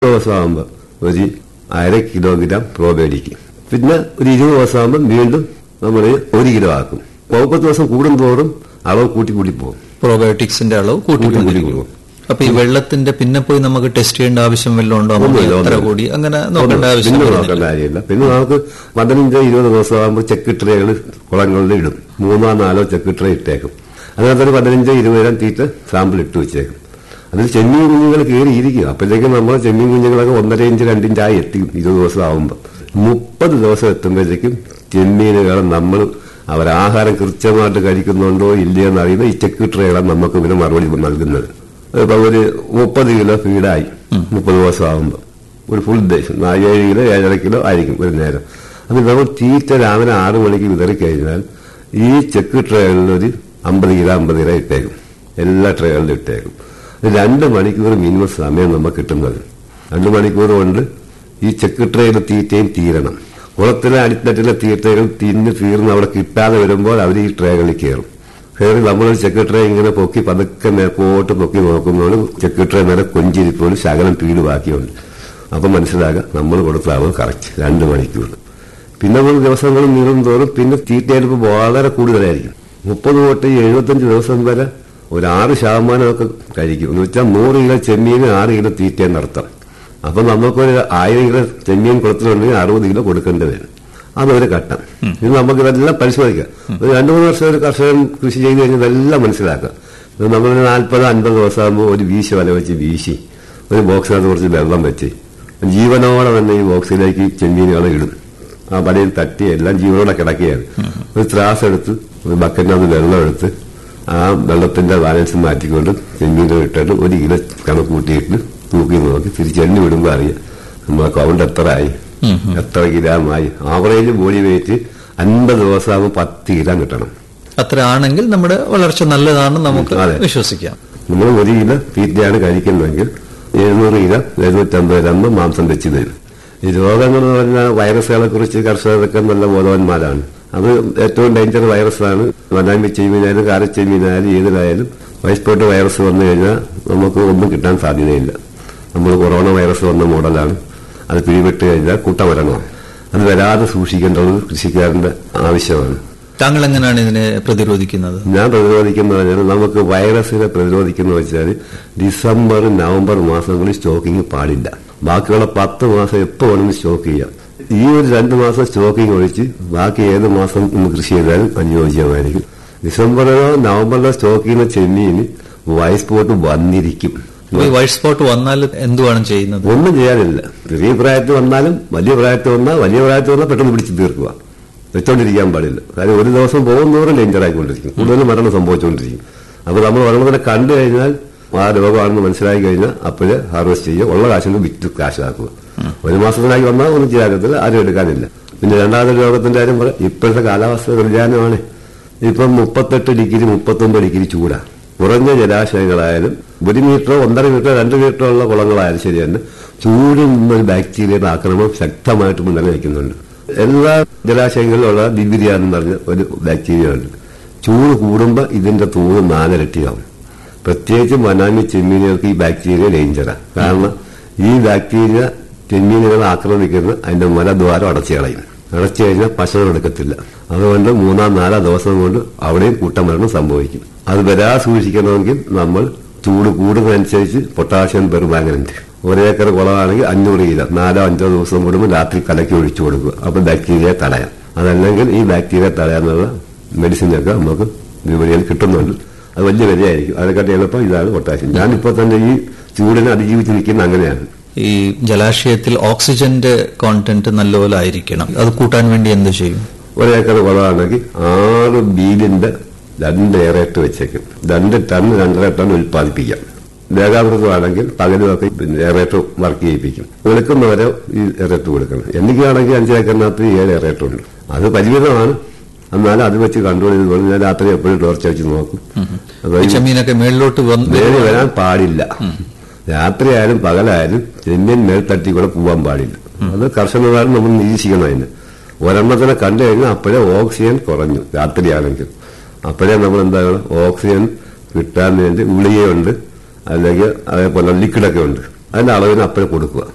ദിവസമാകുമ്പോൾ ഒരു അര kilogram probiotic പിന്നെ ഒരു ഇരുപത് ദിവസമാകുമ്പോൾ വീണ്ടും നമ്മൾ ഒരു കിലോ ആക്കും മുപ്പത് ദിവസം കൂടുന്തോറും അളവ് കൂട്ടി കൂട്ടി പോകും പ്രോബയോട്ടിക്സിന്റെ അളവ് കൂട്ടി കൂട്ടി കൂട്ടിക്കൊണ്ടിരിക്കും പോകും അപ്പൊ ഈ വെള്ളത്തിന്റെ പിന്നെ പോയി നമുക്ക് ടെസ്റ്റ് ചെയ്യേണ്ട ആവശ്യം വല്ലതും ഉണ്ടോ നമുക്ക് ഒന്നുമില്ല, എത്ര ഒന്നുമില്ല. കൂടി അങ്ങനെ നോക്കേണ്ട ആവശ്യം പിന്നെ വരുന്നില്ല. നോക്കേണ്ട കാര്യമില്ല പിന്നെ നമുക്ക് പതിനഞ്ചോ ഇരുപത് ദിവസമാകുമ്പോൾ ചെക്ക് ട്രേകൾ കുളങ്ങളിൽ ഇടും മൂന്നോ നാലോ ചെക്ക് ട്രേ ഇട്ടേക്കും അതിനകത്ത് ഒരു പതിനഞ്ചോ ഇരുപതിനാം തീറ്റ സാമ്പിൾ ഇട്ട് വെച്ചേക്കും അതിൽ ചെമ്മീൻ കുഞ്ഞുങ്ങൾ കയറിയിരിക്കും അപ്പോഴത്തേക്കും നമ്മൾ ചെമ്മീൻ കുഞ്ഞുങ്ങളൊക്കെ ഒന്നര ഇഞ്ച് രണ്ടിഞ്ച് ആയി എത്തി ഇരുപത് ദിവസം ആകുമ്പോൾ മുപ്പത് ദിവസം എത്തുമ്പോഴത്തേക്കും ചെമ്മീനുകളെ നമ്മൾ അവർ ആഹാരം കൃത്യമായിട്ട് കഴിക്കുന്നുണ്ടോ ഇല്ലയോ എന്ന് അറിയുന്ന ഈ ചെക്ക് ട്രേകളാണ് നമുക്ക് പിന്നെ മറുപടി നൽകുന്നത് ഇപ്പൊ ഒരു മുപ്പത് കിലോ ഫീഡായി മുപ്പത് ദിവസം ആകുമ്പോൾ ഒരു ഫുൾ ഡേഷൻ ഏഴ് കിലോ ഏഴര കിലോ ആയിരിക്കും ഒരു നേരം അത് നമ്മൾ തീറ്റ രാവിലെ ആറ് മണിക്ക് വിതറി കഴിഞ്ഞാൽ ഈ ചെക്ക് ട്രേകളിൽ ഒരു അമ്പത് കിലോ അമ്പത് കിലോ ഇട്ടേക്കും എല്ലാ ട്രേകളിലും ഇട്ടേക്കും ഇത് രണ്ട് മണിക്കൂർ മിനിമം സമയം നമുക്ക് കിട്ടുന്നത് രണ്ട് മണിക്കൂർ കൊണ്ട് ഈ ചെക്ക് ട്രേയിൽ തീറ്റയും തീരണം കുളത്തിലെ അടിത്തട്ടിലെ തീറ്റകൾ തിന്ന് തീർന്ന് അവിടെ കിട്ടാതെ വരുമ്പോൾ അവർ ഈ ട്രേകളിൽ കയറും കയറി നമ്മൾ സെക്രട്ടറി ഇങ്ങനെ പൊക്കി പതുക്കെ മേപ്പോട്ട് പൊക്കി നോക്കുമ്പോൾ സെക്രട്ടറി നേരെ കൊഞ്ചിരിപ്പോൾ ശകലം പീട് ബാക്കിയുണ്ട് അപ്പം മനസ്സിലാക്കുക നമ്മൾ കൊടുത്ത അളവ് കറക്റ്റ് രണ്ട് മണിക്കൂർ പിന്നെ നമ്മൾ ദിവസങ്ങൾ നീളും തോറും പിന്നെ തീറ്റയെടുപ്പ് വളരെ കൂടുതലായിരിക്കും മുപ്പത് തൊട്ട് എഴുപത്തഞ്ച് ദിവസം വരെ ഒരു ആറ് ശതമാനമൊക്കെ കഴിക്കും എന്ന് വെച്ചാൽ നൂറ് കിലോ ചെമ്മീന് ആറ് കിലോ തീറ്റയെന്ന് അർത്ഥം അപ്പൊ നമുക്കൊരു ആയിരം കിലോ ചെമ്മീൻ കുളത്തിലുണ്ടെങ്കിൽ അറുപത് കിലോ കൊടുക്കേണ്ടി വരും അതൊരു ഘട്ടം ഇത് നമുക്ക് ഇതെല്ലാം പരിശോധിക്കാം ഒരു രണ്ടു മൂന്ന് വർഷം ഒരു കർഷകൻ കൃഷി ചെയ്ത് കഴിഞ്ഞാൽ ഇതെല്ലാം മനസ്സിലാക്കാം ഇത് നമ്മൾ നാൽപ്പത് അൻപത് ദിവസമാകുമ്പോൾ ഒരു വീശി വല വെച്ച് വീശി ഒരു ബോക്സിനകത്ത് കുറച്ച് വെള്ളം വെച്ച് ജീവനോടെ തന്നെ ഈ ബോക്സിലേക്ക് ചെമ്മീനുകളെ ഇടും ആ വലയിൽ തട്ടി എല്ലാം ജീവനോടെ കിടക്കുകയാണ് ഒരു ത്രാസ് എടുത്ത് ഒരു ബക്കറ്റിനകത്ത് വെള്ളം എടുത്ത് ആ വെള്ളത്തിന്റെ ബാലൻസ് മാറ്റിക്കൊണ്ട് ചെമ്മീനുകൾ ഇട്ടിട്ട് ഒരു കിലോ കണക്ക് കൂട്ടിയിട്ട് തൂക്കി നോക്കി തിരിച്ചെണ്ണി വിടുമ്പോൾ അറിയാം നമ്മളെ കൗണ്ട് എത്ര ആയി എത്ര ഗ്രാമായി ആവറേജ് ബോഡി വെയിറ്റ് അൻപത് ദിവസമാകുമ്പോൾ പത്ത് ഗ്രാം കിട്ടണം അത്ര ആണെങ്കിൽ നമ്മുടെ വളർച്ച നല്ലതാണെന്ന് നമുക്ക് അതെ. വിശ്വസിക്കാം നമ്മൾ ഒരു കിലോ തീറ്റയാണ് കഴിക്കുന്നതെങ്കിൽ എഴുന്നൂറ് കിലോ എഴുന്നൂറ്റമ്പത് ഗ്രാം മാംസം വെച്ച് തരും ഈ രോഗങ്ങൾ എന്ന് പറഞ്ഞാൽ വൈറസുകളെ കുറിച്ച് കർഷകരൊക്കെ നല്ല ബോധവാന്മാരാണ് അത് ഏറ്റവും ഡേഞ്ചർ വൈറസാണ് മനാമി ചെമ്മീനായാലും കാരച്ചെമ്മീനായാലും ഏതിലായാലും വൈസ്പോട്ട് വൈറസ് വന്നു കഴിഞ്ഞാൽ നമുക്ക് ഒന്നും കിട്ടാൻ സാധ്യതയില്ല നമ്മൾ കൊറോണ വൈറസ് വന്ന മോഡലാണ് അത് പിടിപെട്ട് കഴിഞ്ഞാൽ കൂട്ടമരണമാണ് അത് വരാതെ സൂക്ഷിക്കേണ്ടത് കൃഷിക്കാരന്റെ ആവശ്യമാണ് താങ്കൾ എങ്ങനെയാണ് ഇതിനെ പ്രതിരോധിക്കുന്നത് ഞാൻ പ്രതിരോധിക്കുന്നത് പറഞ്ഞാൽ നമുക്ക് വൈറസിനെ പ്രതിരോധിക്കുന്ന വെച്ചാൽ ഡിസംബർ നവംബർ മാസങ്ങളിൽ സ്റ്റോക്കിംഗ് പാടില്ല ബാക്കിയുള്ള പത്ത് മാസം എപ്പോൾ വേണമെങ്കിലും സ്റ്റോക്ക് ചെയ്യാം ഈ ഒരു രണ്ട് മാസം സ്റ്റോക്കിംഗ് ഒഴിച്ച് ബാക്കി ഏത് മാസം ഇന്ന് കൃഷി ചെയ്താലും അനുയോജ്യമായിരിക്കും ഡിസംബറിലോ നവംബറിലോ സ്റ്റോക്ക് ചെയ്യുന്ന ചെമ്മീന് വൈസ് പോട്ട് വന്നിരിക്കും അപ്പൊ ഈ വൈറ്റ് സ്പോട്ട് വന്നാൽ എന്തുവാണ് ചെയ്യുന്നത് ഒന്നും ചെയ്യാനില്ല ചെറിയ പ്രായത്തിൽ വന്നാലും വലിയ പ്രായത്തിൽ വന്നാൽ വലിയ പ്രായത്തിൽ വന്നാൽ പെട്ടെന്ന് പിടിച്ച് തീർക്കുക വെച്ചോണ്ടിരിക്കാൻ പാടില്ല കാര്യം ഒരു ദിവസം പോകുന്നവരും ഡേഞ്ചർ ആയിക്കൊണ്ടിരിക്കും കൂടുതൽ മരണം സംഭവിച്ചുകൊണ്ടിരിക്കും അപ്പൊ നമ്മൾ ഒരെണ്ണത്തിനെ കണ്ടു കഴിഞ്ഞാൽ ആ രോഗമാണെന്ന് മനസ്സിലാക്കി കഴിഞ്ഞാൽ അപ്പോഴേ ഹാർവെസ്റ്റ് ചെയ്യുക ഉള്ള കാശിന് വിറ്റ് കാശാക്കുക ഒരു മാസത്തിനായി വന്നാൽ ഒന്നും ചെയ്യാനത്തില്ല ആരും എടുക്കാനില്ല പിന്നെ രണ്ടാമത്തെ രോഗത്തിന്റെ കാര്യം പറയാം ഇപ്പോഴത്തെ കാലാവസ്ഥ വ്യതിയാനമാണ് ഇപ്പം മുപ്പത്തെട്ട് ഡിഗ്രി മുപ്പത്തൊമ്പത് ഡിഗ്രി ചൂടാ കുറഞ്ഞ ജലാശയങ്ങളായാലും ഒരു മീറ്ററോ ഒന്നര മീറ്ററോ രണ്ട് മീറ്ററോ ഉള്ള കുളങ്ങളായാലും ശരി തന്നെ ചൂടിൽ നിന്നൊരു ബാക്ടീരിയയുടെ ആക്രമണം ശക്തമായിട്ട് മുന്നണി വയ്ക്കുന്നുണ്ട് എല്ലാ ജലാശയങ്ങളിലുള്ള ദിബിരിയ എന്ന് പറഞ്ഞ ഒരു ബാക്ടീരിയ ഉണ്ട് ചൂട് കൂടുമ്പോൾ ഇതിന്റെ തോത് നാലിരട്ടിയാവും പ്രത്യേകിച്ച് മനാമി ചെമ്മീനുകൾക്ക് ഈ ബാക്ടീരിയ ഡേഞ്ചറാണ് കാരണം ഈ ബാക്ടീരിയ ചെമ്മീനുകളെ ആക്രമിക്കുന്ന അതിന്റെ മലദ്വാരം അടച്ചു കളയും അടച്ചു കഴിഞ്ഞാൽ ഭക്ഷണം എടുക്കത്തില്ല അതുകൊണ്ട് മൂന്നാം നാലാം ദിവസം കൊണ്ട് അവിടെയും കൂട്ടമരണം സംഭവിക്കും അത് വരാതെ സൂക്ഷിക്കണമെങ്കിൽ നമ്മൾ ചൂട് കൂടുന്നതനുസരിച്ച് പൊട്ടാഷ്യം പെർമാങ്ങനന്റ് ഒരേക്കർ കുളമാണെങ്കിൽ അഞ്ഞൂറ് കിലോ നാലോ അഞ്ചോ ദിവസം കൂടുമ്പോൾ രാത്രി കലക്കി ഒഴിച്ചു കൊടുക്കുക അപ്പൊ ബാക്ടീരിയ തടയാം അതല്ലെങ്കിൽ ഈ ബാക്ടീരിയ തടയാനുള്ള മെഡിസിനൊക്കെ നമുക്ക് വിപണിയിൽ കിട്ടുന്നുണ്ട് അത് വലിയ വിലയായിരിക്കും അതിനെക്കാട്ടി എളുപ്പം ഇതാണ് പൊട്ടാഷ്യം ഞാനിപ്പോ തന്നെ ഈ ചൂടിനെ അതിജീവിച്ച് നിൽക്കുന്ന അങ്ങനെയാണ് ഈ ജലാശയത്തിൽ ഓക്സിജന്റെ കോണ്ടന്റ് നല്ലപോലെ ആയിരിക്കണം അത് കൂട്ടാൻ വേണ്ടി എന്ത് ചെയ്യും ഒരേക്കർ കുളമാണെങ്കിൽ ആറ് ബീലിന്റെ രണ്ട് എയറേറ്റ് വെച്ചേക്കും രണ്ട് ടൺ രണ്ടര ടൺ ഉൽപ്പാദിപ്പിക്കാം ലേഖാമൃതമാണെങ്കിൽ പകലുമൊക്കെ എയറേറ്റ് വർക്ക് ചെയ്യിപ്പിക്കും കൊടുക്കുന്നവരെ ഈ എയറേറ്റ് കൊടുക്കണം എനിക്കാണെങ്കിൽ അഞ്ചേക്കറിനകത്ത് ഏഴ് എയറേറ്റ് ഉണ്ട് അത് പരിമിതമാണ് എന്നാലും അത് വെച്ച് കൺട്രോൾ ചെയ്ത് കൊണ്ട് ഞാൻ രാത്രി എപ്പോഴും ടോർച്ച് വെച്ച് നോക്കും അപ്പൊ ഈ ഈ ചെമ്മീനൊക്കെ മേളിലോട്ട് വന്ന് മേലെ വരാൻ പാടില്ല രാത്രിയായാലും പകലായാലും ചെമ്മീൻ മേൽ തട്ടി കൂടെ പോകാൻ പാടില്ല അത് കർശനമായും നമ്മൾ നിരീക്ഷിക്കണം അതിന് ഒരെണ്ണത്തിനെ കണ്ടു കഴിഞ്ഞാൽ അപ്പോഴേ ഓക്സിജൻ കുറഞ്ഞു രാത്രിയാണെങ്കിൽ അപ്പോഴേ നമ്മൾ എന്താണ് ഓക്സിജൻ കിട്ടാൻ വേണ്ടി ഗുളികയുണ്ട് അല്ലെങ്കിൽ അതേപോലെ ലിക്വിഡൊക്കെ ഉണ്ട് അതിന്റെ അളവിന് അപ്പോഴേ കൊടുക്കുക